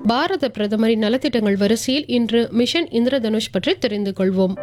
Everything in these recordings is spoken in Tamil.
பாரத பிரதமரின் நலத்திட்டங்கள் வரிசையில் இன்று மிஷன் இந்திரதனுஷ் பற்றி தெரிந்து கொள்வோம்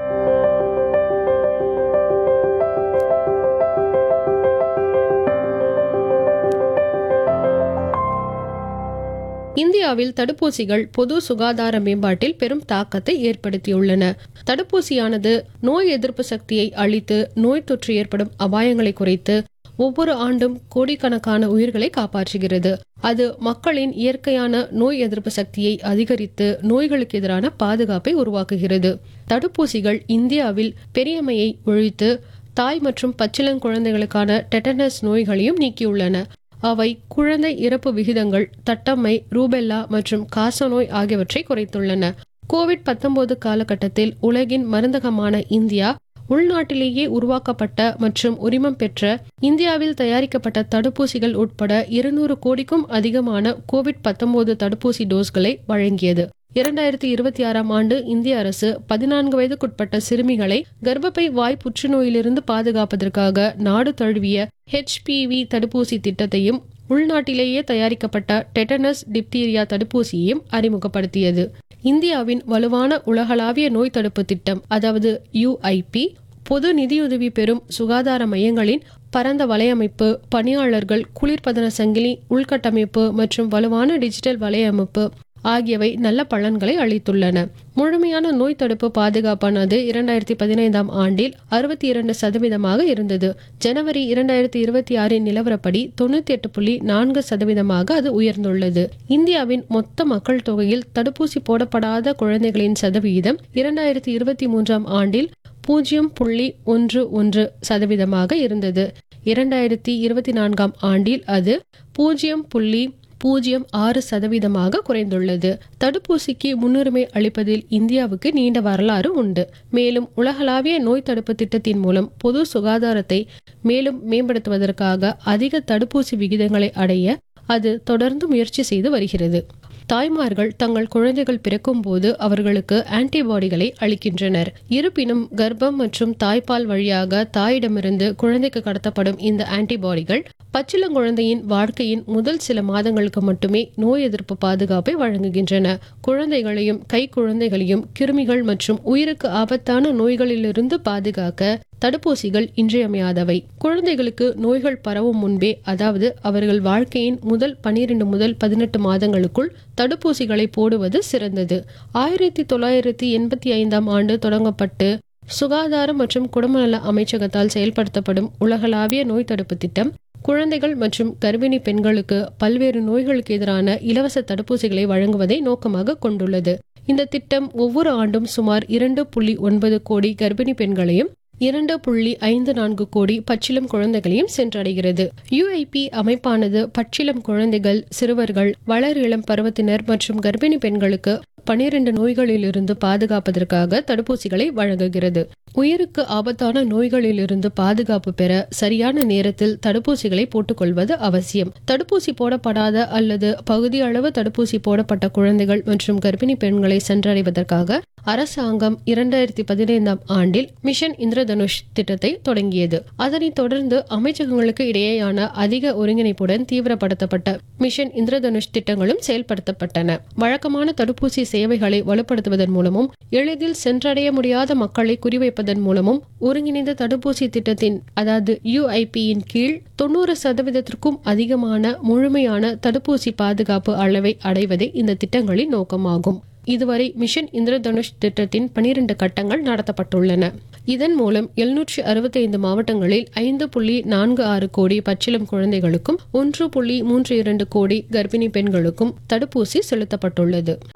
இந்தியாவில் தடுப்பூசிகள் பொது சுகாதார மேம்பாட்டில் பெரும் தாக்கத்தை ஏற்படுத்தியுள்ளன தடுப்பூசியானது நோய் எதிர்ப்பு சக்தியை அளித்து நோய் தொற்று ஏற்படும் அபாயங்களை குறைத்து ஒவ்வொரு ஆண்டும் கோடிக்கணக்கான உயிர்களை காப்பாற்றுகிறது அது மக்களின் இயற்கையான நோய் எதிர்ப்பு சக்தியை அதிகரித்து நோய்களுக்கு எதிரான பாதுகாப்பை உருவாக்குகிறது தடுப்பூசிகள் இந்தியாவில் பெரியம்மையை ஒழித்து தாய் மற்றும் பச்சிளங்குழந்தைகளுக்கான டெட்டனஸ் நோய்களையும் நீக்கியுள்ளன அவை குழந்தை இறப்பு விகிதங்கள் தட்டம்மை ரூபெல்லா மற்றும் காசநோய் ஆகியவற்றை குறைத்துள்ளன கோவிட் 19 காலகட்டத்தில் உலகின் மருந்தகமான இந்தியா உள்நாட்டிலேயே உருவாக்கப்பட்ட மற்றும் உரிமம் பெற்ற இந்தியாவில் தயாரிக்கப்பட்ட தடுப்பூசிகள் உட்பட இருநூறு கோடிக்கும் அதிகமான கோவிட் 19 தடுப்பூசி டோஸ்களை வழங்கியது இரண்டாயிரத்தி இருபத்தி ஆறாம் ஆண்டு இந்திய அரசு பதினான்கு வயதுக்குட்பட்ட சிறுமிகளை கர்ப்பப்பை வாய் புற்றுநோயிலிருந்து பாதுகாப்பதற்காக நாடு தழுவிய ஹெச்பிவி தடுப்பூசி திட்டத்தையும் உள்நாட்டிலேயே தயாரிக்கப்பட்ட டெட்டனஸ் டிப்தீரியா தடுப்பூசியையும் அறிமுகப்படுத்தியது இந்தியாவின் வலுவான உலகளாவிய நோய் தடுப்பு திட்டம் அதாவது யுஐபி பொது நிதியுதவி பெறும் சுகாதார மையங்களின் பரந்த வலையமைப்பு பணியாளர்கள் குளிர்பதன சங்கிலி உள்கட்டமைப்பு மற்றும் வலுவான டிஜிட்டல் வலையமைப்பு ஆகியவை நல்ல பலன்களை அளித்துள்ளன முழுமையான நோய் தடுப்பு பாதுகாப்பானது இரண்டாயிரத்தி பதினைந்தாம் ஆண்டில் அறுபத்தி இரண்டு சதவீதமாக இருந்தது ஜனவரி இரண்டாயிரத்தி இருபத்தி ஆறின் நிலவரப்படி தொண்ணூத்தி எட்டு புள்ளி நான்கு சதவீதமாக அது உயர்ந்துள்ளது இந்தியாவின் மொத்த மக்கள் தொகையில் தடுப்பூசி போடப்படாத குழந்தைகளின் சதவீதம் இரண்டாயிரத்தி இருபத்தி மூன்றாம் ஆண்டில் பூஜ்ஜியம் புள்ளி ஒன்று ஒன்று சதவீதமாக இருந்தது இரண்டாயிரத்தி இருபத்தி நான்காம் ஆண்டில் அது பூஜ்ஜியம் புள்ளி பூஜ்ஜியம் ஆறு சதவீதமாக குறைந்துள்ளது தடுப்பூசிக்கு முன்னுரிமை அளிப்பதில் இந்தியாவுக்கு நீண்ட வரலாறு உண்டு மேலும் உலகளாவிய நோய் தடுப்பு திட்டத்தின் மூலம் பொது சுகாதாரத்தை மேலும் மேம்படுத்துவதற்காக அதிக தடுப்பூசி விகிதங்களை அடைய அது தொடர்ந்து முயற்சி செய்து வருகிறது தாய்மார்கள் தங்கள் குழந்தைகள் பிறக்கும் போது அவர்களுக்கு ஆன்டிபாடிகளை அளிக்கின்றனர் இருப்பினும் கர்ப்பம் மற்றும் தாய்ப்பால் வழியாக தாயிடமிருந்து குழந்தைக்கு கடத்தப்படும் இந்த ஆன்டிபாடிகள் பச்சிளங்குழந்தையின் வாழ்க்கையின் முதல் சில மாதங்களுக்கு மட்டுமே நோய் எதிர்ப்பு பாதுகாப்பை வழங்குகின்றன குழந்தைகளையும் கை குழந்தைகளையும் கிருமிகள் மற்றும் உயிருக்கு ஆபத்தான நோய்களிலிருந்து பாதுகாக்க தடுப்பூசிகள் இன்றியமையாதவை குழந்தைகளுக்கு நோய்கள் பரவும் முன்பே அதாவது அவர்கள் வாழ்க்கையின் முதல் பனிரெண்டு முதல் பதினெட்டு மாதங்களுக்குள் தடுப்பூசிகளை போடுவது சிறந்தது ஆயிரத்தி தொள்ளாயிரத்தி எண்பத்தி ஐந்தாம் ஆண்டு தொடங்கப்பட்டு சுகாதாரம் மற்றும் குடும்பநல அமைச்சகத்தால் செயல்படுத்தப்படும் உலகளாவிய நோய் தடுப்பு திட்டம் குழந்தைகள் மற்றும் கர்ப்பிணி பெண்களுக்கு பல்வேறு நோய்களுக்கு எதிரான இலவச தடுப்பூசிகளை வழங்குவதை நோக்கமாக கொண்டுள்ளது இந்த திட்டம் ஒவ்வொரு ஆண்டும் சுமார் இரண்டு புள்ளி ஒன்பது கோடி கர்ப்பிணி பெண்களையும் இரண்டு புள்ளி ஐந்து நான்கு கோடி பச்சிளம் குழந்தைகளையும் சென்றடைகிறது யுஐபி அமைப்பானது பச்சிளம் குழந்தைகள் சிறுவர்கள் வளர் இளம் பருவத்தினர் மற்றும் கர்ப்பிணி பெண்களுக்கு பனிரெண்டு நோய்களிலிருந்து பாதுகாப்பதற்காக தடுப்பூசிகளை வழங்குகிறது உயிருக்கு ஆபத்தான நோய்களிலிருந்து பாதுகாப்பு பெற சரியான நேரத்தில் தடுப்பூசிகளை போட்டுக்கொள்வது அவசியம் தடுப்பூசி போடப்படாத அல்லது பகுதி அளவு தடுப்பூசி போடப்பட்ட குழந்தைகள் மற்றும் கர்ப்பிணி பெண்களை சென்றடைவதற்காக அரசாங்கம் இரண்டாயிரத்தி பதினைந்தாம் ஆண்டில் மிஷன் இந்திரதனுஷ் திட்டத்தை தொடங்கியது அதனைத் தொடர்ந்து அமைச்சகங்களுக்கு இடையேயான அதிக ஒருங்கிணைப்புடன் தீவிரப்படுத்தப்பட்ட மிஷன் இந்திரதனுஷ் திட்டங்களும் செயல்படுத்தப்பட்டன வழக்கமான தடுப்பூசி சேவைகளை வலுப்படுத்துவதன் மூலமும் எளிதில் சென்றடைய முடியாத மக்களை குறிவைப்பதன் மூலமும் ஒருங்கிணைந்த தடுப்பூசி திட்டத்தின் அதாவது யுஐபியின் கீழ் தொண்ணூறு சதவீதத்திற்கும் அதிகமான முழுமையான தடுப்பூசி பாதுகாப்பு அளவை அடைவதே இந்த திட்டங்களின் நோக்கமாகும் இதுவரை மிஷன் இந்திரதனுஷ் திட்டத்தின் பனிரெண்டு கட்டங்கள் நடத்தப்பட்டுள்ளன இதன் மூலம் எழுநூற்றி அறுபத்தி ஐந்து மாவட்டங்களில் ஐந்து புள்ளி நான்கு ஆறு கோடி பச்சிளம் குழந்தைகளுக்கும் ஒன்று புள்ளி மூன்று இரண்டு கோடி கர்ப்பிணி பெண்களுக்கும் தடுப்பூசி செலுத்தப்பட்டுள்ளது